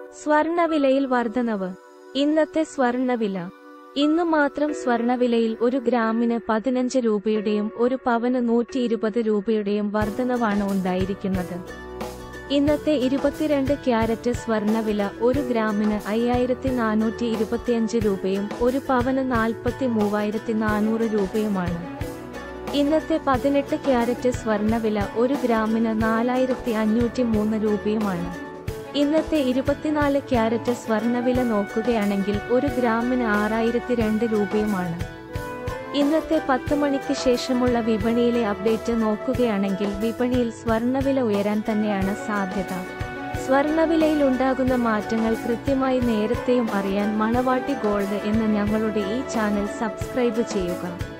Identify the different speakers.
Speaker 1: സ്വർണവിലയിൽ വർധനവ് ഇന്നത്തെ സ്വർണവില ഇന്നു മാത്രം സ്വർണവിലയിൽ ഒരു ഗ്രാമിന് പതിനഞ്ച് രൂപയുടെയും ഒരു പവന് നൂറ്റി ഇരുപത് രൂപയുടെയും വർധനവാണ് ഉണ്ടായിരിക്കുന്നത് ഇന്നത്തെ ഇരുപത്തിരണ്ട് ക്യാരറ്റ് സ്വർണവില ഒരു ഗ്രാമിന് അയ്യായിരത്തി നാനൂറ്റി ഇരുപത്തിയഞ്ച് രൂപയും ഒരു പവന് നാൽപ്പത്തി മൂവായിരത്തി നാനൂറ് രൂപയുമാണ് ഇന്നത്തെ പതിനെട്ട് ക്യാരറ്റ് സ്വർണവില ഒരു ഗ്രാമിന് നാലായിരത്തി അഞ്ഞൂറ്റി മൂന്ന് രൂപയുമാണ് ഇന്നത്തെ ഇരുപത്തിനാല് ക്യാരറ്റ് സ്വർണവില നോക്കുകയാണെങ്കിൽ ഒരു ഗ്രാമിന് ആറായിരത്തി രണ്ട് രൂപയുമാണ് ഇന്നത്തെ പത്ത് മണിക്ക് ശേഷമുള്ള വിപണിയിലെ അപ്ഡേറ്റ് നോക്കുകയാണെങ്കിൽ വിപണിയിൽ സ്വർണവില ഉയരാൻ തന്നെയാണ് സാധ്യത സ്വർണവിലയിൽ ഉണ്ടാകുന്ന മാറ്റങ്ങൾ കൃത്യമായി നേരത്തെയും അറിയാൻ മണവാട്ടി ഗോൾഡ് എന്ന ഞങ്ങളുടെ ഈ ചാനൽ സബ്സ്ക്രൈബ് ചെയ്യുക